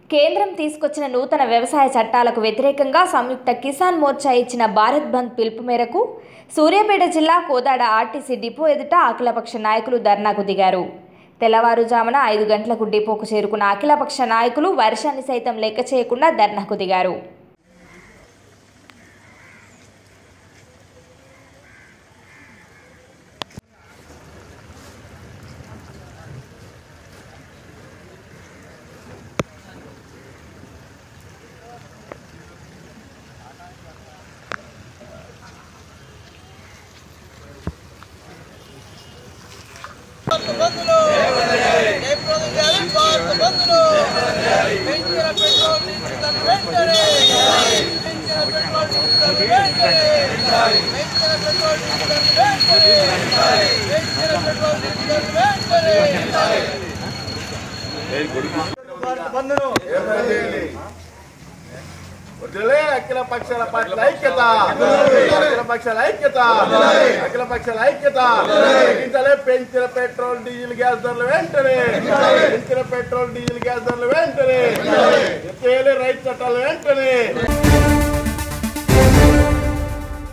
కేంద్రం తీసుకొచ్చిన నూతన వ్యవసాయ చట్టాలకు వ్యతిరేకంగా సంయుక్త కిసాన్ మోర్చా ఇచ్చిన భారత్ బంద్ పిలుపు మేరకు సూర్యాపేట జిల్లా కోదాడ ఆర్టీసీ డిపో ఎదుట అఖిలపక్ష నాయకులు ధర్నాకు దిగారు తెల్లవారుజామున ఐదు గంటలకు డిపోకు చేరుకున్న అఖిలపక్ష నాయకులు వర్షాన్ని సైతం లెక్క చేయకుండా ధర్నాకు దిగారు భారత బంధులు జయప్రదం చేయాలి భారత బంధులు పెంచిన పెట్రోల్ డీజిల్ ధరలు వెంటనే పెంచిన పెట్రోల్ డీజిల్ ధరలు వెంటనే పెంచిన పెట్రోల్ డీజిల్ ధరలు వెంటనే పెంచిన పెట్రోల్ డీజిల్ ధరలు వెంటనే భారత బంధును వదిలే అఖిల పక్షాల పార్టీల ఐక్యత అఖిల పక్షాల ఐక్యత అఖిల పక్షాల ఐక్యత తగ్గించాలి పెంచిన పెట్రోల్ డీజిల్ గ్యాస్ ధరలు వెంటనే పెంచిన పెట్రోల్ డీజిల్ గ్యాస్ ధరలు వెంటనే ఎత్తేయాలి రైతు చట్టాలు వెంటనే